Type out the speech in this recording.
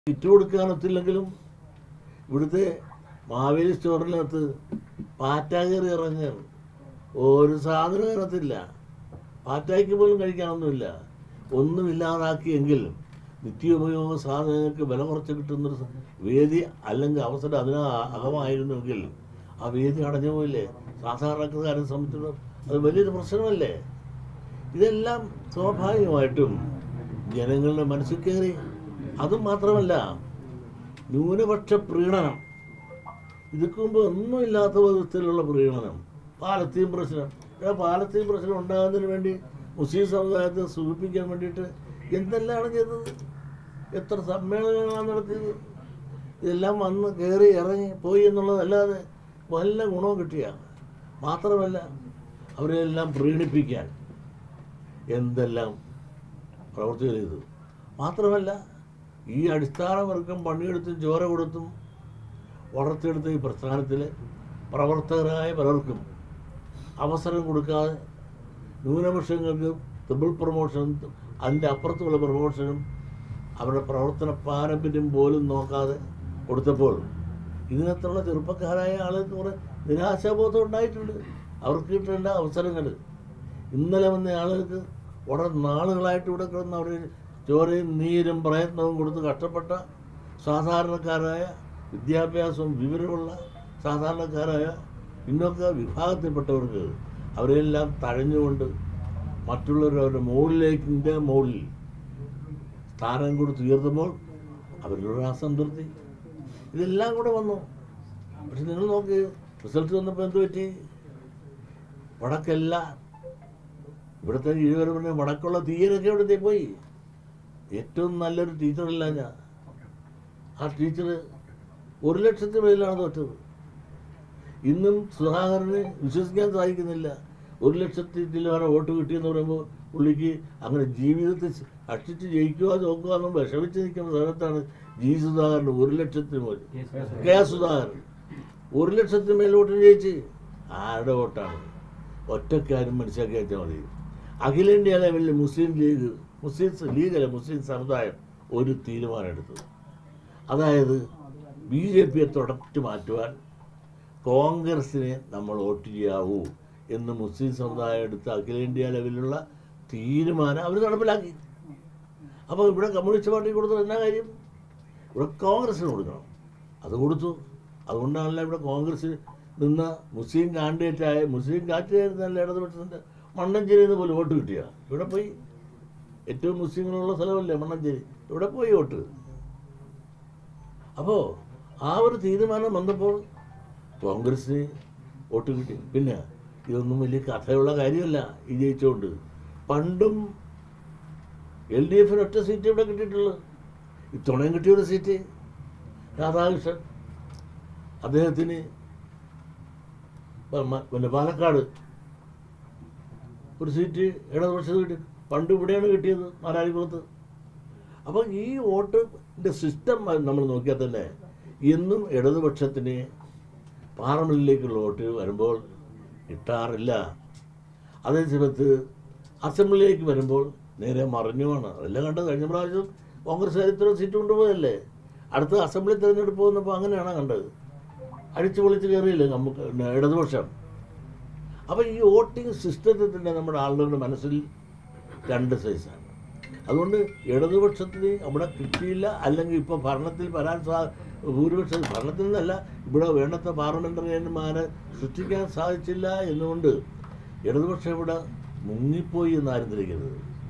kit കൊടുക്കാനൊത്തില്ലെങ്കിലും ഇവിടുത്തെ മാവേലി സ്റ്റോറിനകത്ത് പാറ്റ കയറി ഇറങ്ങുകയാണ് ഒരു സാധനം അതിനകത്തില്ല പാറ്റായ്ക്ക് പോലും കഴിക്കാനൊന്നുമില്ല ഒന്നുമില്ലാതാക്കിയെങ്കിൽ നിത്യോപയോഗ സാധനങ്ങൾക്ക് വില കുറച്ച് കിട്ടുന്നൊരു സ- വേദി അല്ലെങ്കിൽ അവസരം അതിന് അ- അകമായിരുന്നുവെങ്കിൽ ആ വേദി അടഞ്ഞു പോയില്ലേ സാധാരണക്കാരെ സംബന്ധിച്ചിടത്തോളം അത് വലിയൊരു പ്രശ്നമല്ലേ ഇതെല്ലാം സ്വാഭാവികമായിട്ടും ജനങ്ങളുടെ മനസ്സിൽ കയറി അതും മാത്രമല്ല ന്യൂനപക്ഷ പ്രീണനം ഇതൊക്കെ മുമ്പ് ഒന്നുമില്ലാത്ത വിധത്തിലുള്ള പ്രീണനം പാലത്തീൻ പ്രശ്നം ഇവിടെ പാലത്തീൻ പ്രശ്നം ഉണ്ടാകുന്നതിന് വേണ്ടി മുസ്ലിം സമുദായത്തെ സൂചിപ്പിക്കാൻ വേണ്ടിയിട്ട് എന്തെല്ലാമാണ് ചെയ്തത് എത്ര സമ്മേളനങ്ങളാണ് നടത്തിയത് ഇതെല്ലാം വന്ന് കയറി ഇറങ്ങി പോയി എന്നുള്ളതല്ലാതെ വല്ല ഗുണവും കിട്ടിയ മാത്രമല്ല അവരെല്ലാം പ്രീണിപ്പിക്കാൻ എന്തെല്ലാം പ്രവർത്തികൾ ചെയ്തു മാത്രമല്ല ഈ അടിസ്ഥാന വർഗം പണിയെടുത്തും ചോര കൊടുത്തും വളർത്തിയെടുത്ത ഈ പ്രസ്ഥാനത്തിൽ പ്രവർത്തകരായ പലർക്കും അവസരം കൊടുക്കാതെ ന്യൂനപക്ഷങ്ങൾക്ക് ട്രിപ്പിൾ പ്രൊമോഷൻ അതിൻ്റെ അപ്പുറത്തുള്ള പ്രൊമോഷനും അവരുടെ പ്രവർത്തന പാരമ്പര്യം പോലും നോക്കാതെ കൊടുത്തപ്പോൾ ഇതിനകത്തുള്ള ചെറുപ്പക്കാരായ ആളുകൾക്ക് കുറേ നിരാശാബോധം ഉണ്ടായിട്ടുണ്ട് അവർക്ക് കിട്ടേണ്ട അവസരങ്ങൾ ഇന്നലെ വന്ന ആളുകൾക്ക് വളരെ നാളുകളായിട്ട് ഇവിടെ കിടന്ന് അവർ ചോരയും നീരും പ്രയത്നവും കൊടുത്ത് കഷ്ടപ്പെട്ട സാധാരണക്കാരായ വിദ്യാഭ്യാസവും വിവരമുള്ള സാധാരണക്കാരായ പിന്നോക്ക വിഭാഗത്തിൽപ്പെട്ടവർക്ക് അവരെല്ലാം തഴഞ്ഞുകൊണ്ട് മറ്റുള്ളവരവരുടെ മുകളിലേക്ക് ഇന്ത്യ മുകളിൽ സ്ഥാനം കൊടുത്ത് ഉയർത്തുമ്പോൾ അവരിലൊരു അസംതൃപ്തി ഇതെല്ലാം കൂടെ വന്നു പക്ഷെ നിങ്ങൾ നോക്ക് റിസൾട്ട് വന്നപ്പോൾ എന്ത് പറ്റി വടക്കല്ല ഇവിടുത്തെ ഇരുവരും പറഞ്ഞ വടക്കുള്ള തീയരൊക്കെ ഇവിടുത്തെ പോയി ഏറ്റവും നല്ലൊരു ടീച്ചറില്ല ഞാൻ ആ ടീച്ചർ ഒരു ലക്ഷത്തിന് മേലാണ് തോറ്റത് ഇന്നും സുധാകരന് വിശ്വസിക്കാൻ സാധിക്കുന്നില്ല ഒരു ലക്ഷത്തി ചില്ലറ വോട്ട് കിട്ടിയെന്ന് പറയുമ്പോൾ പുള്ളിക്ക് അങ്ങനെ ജീവിതത്തിൽ അക്ഷിച്ച് ജയിക്കുക നോക്കുക എന്ന് വിഷമിച്ച് നിൽക്കുന്ന സ്ഥലത്താണ് ജി സുധാകരൻ ഒരു ലക്ഷത്തിന് മേൽ കെ സുധാകരൻ ഒരു ലക്ഷത്തിന് മേൽ വോട്ട് ജയിച്ച് ആരുടെ വോട്ടാണ് ഒറ്റക്കാരും മനസ്സിലാക്കി വെച്ചാൽ മതി അഖിലേന്ത്യാ ലെവലിൽ മുസ്ലിം ലീഗ് മുസ്ലിം ലീഗല്ല മുസ്ലിം സമുദായം ഒരു തീരുമാനമെടുത്തു അതായത് ബി ജെ പിയെ തുടച്ചു മാറ്റുവാൻ കോൺഗ്രസിനെ നമ്മൾ വോട്ട് ചെയ്യാവൂ എന്ന് മുസ്ലിം സമുദായം എടുത്ത അഖിലേന്ത്യാ ലെവലിലുള്ള തീരുമാനം അവർ നടപ്പിലാക്കി അപ്പോൾ ഇവിടെ കമ്മ്യൂണിസ്റ്റ് പാർട്ടി കൊടുത്തത് എന്നാ കാര്യം ഇവിടെ കോൺഗ്രസിന് കൊടുക്കണം അത് കൊടുത്തു അതുകൊണ്ടാണല്ലോ ഇവിടെ കോൺഗ്രസ് നിന്ന് മുസ്ലിം കാൻഡിഡേറ്റായ മുസ്ലിം കാൻഡിഡേറ്റ് ഇടതുപക്ഷത്തിൻ്റെ മണ്ണഞ്ചേരിയിൽ നിന്ന് പോലും വോട്ട് കിട്ടിയ ഇവിടെ പോയി ഏറ്റവും മുസ്ലിങ്ങളുള്ള സ്ഥലമല്ലേ മണ്ണഞ്ചേരി ഇവിടെ പോയി വോട്ട് അപ്പോൾ ആ ഒരു തീരുമാനം വന്നപ്പോൾ കോൺഗ്രസിന് വോട്ട് കിട്ടി പിന്നെ ഇതൊന്നും വലിയ കഥയുള്ള കാര്യമല്ല ഈ ജയിച്ചുകൊണ്ട് പണ്ടും എൽ ഡി എഫിന് ഒറ്റ സീറ്റ് ഇവിടെ കിട്ടിയിട്ടുള്ളൂ ഇത്തവണയും കിട്ടിയ ഒരു സീറ്റ് രാധാകൃഷ്ണൻ അദ്ദേഹത്തിന് പ- മ- പിന്നെ പാലക്കാട് ഒരു സീറ്റ് ഇടതുപക്ഷത്ത് കിട്ടി പണ്ട് ഇവിടെയാണ് കിട്ടിയത് മാരാരിപുറത്ത് അപ്പോൾ ഈ വോട്ടിൻ്റെ സിസ്റ്റം നമ്മൾ നോക്കിയാൽ തന്നെ എന്നും ഇടതുപക്ഷത്തിന് പാർലമെൻറ്റിലേക്കുള്ള വോട്ട് വരുമ്പോൾ കിട്ടാറില്ല അതേ സമയത്ത് അസംബ്ലിയിലേക്ക് വരുമ്പോൾ നേരെ മറിഞ്ഞുമാണ് അതെല്ലാം കണ്ടത് കഴിഞ്ഞ പ്രാവശ്യം കോൺഗ്രസ് ഇത്ര സീറ്റ് കൊണ്ടുപോയല്ലേ അടുത്ത അസംബ്ലി തിരഞ്ഞെടുപ്പ് വന്നപ്പോൾ അങ്ങനെയാണ് കണ്ടത് അടിച്ചു പൊളിച്ച് കയറിയില്ലേ നമുക്ക് ഇടതുപക്ഷം അപ്പോൾ ഈ വോട്ടിംഗ് സിസ്റ്റത്തിൽ തന്നെ നമ്മുടെ ആളുകളുടെ മനസ്സിൽ രണ്ട് സൈസാണ് അതുകൊണ്ട് ഇടതുപക്ഷത്തിന് അവിടെ കിട്ടിയില്ല അല്ലെങ്കിൽ ഇപ്പോൾ ഭരണത്തിൽ വരാൻ സാ ഭൂരിപക്ഷം ഭരണത്തിൽ നിന്നല്ല ഇവിടെ വേണ്ടത്ര പാർലമെൻ്ററിയന്മാരെ സൃഷ്ടിക്കാൻ സാധിച്ചില്ല എന്നുകൊണ്ട് ഇടതുപക്ഷം ഇവിടെ മുങ്ങിപ്പോയി എന്നാരും ധരിക്കരുത്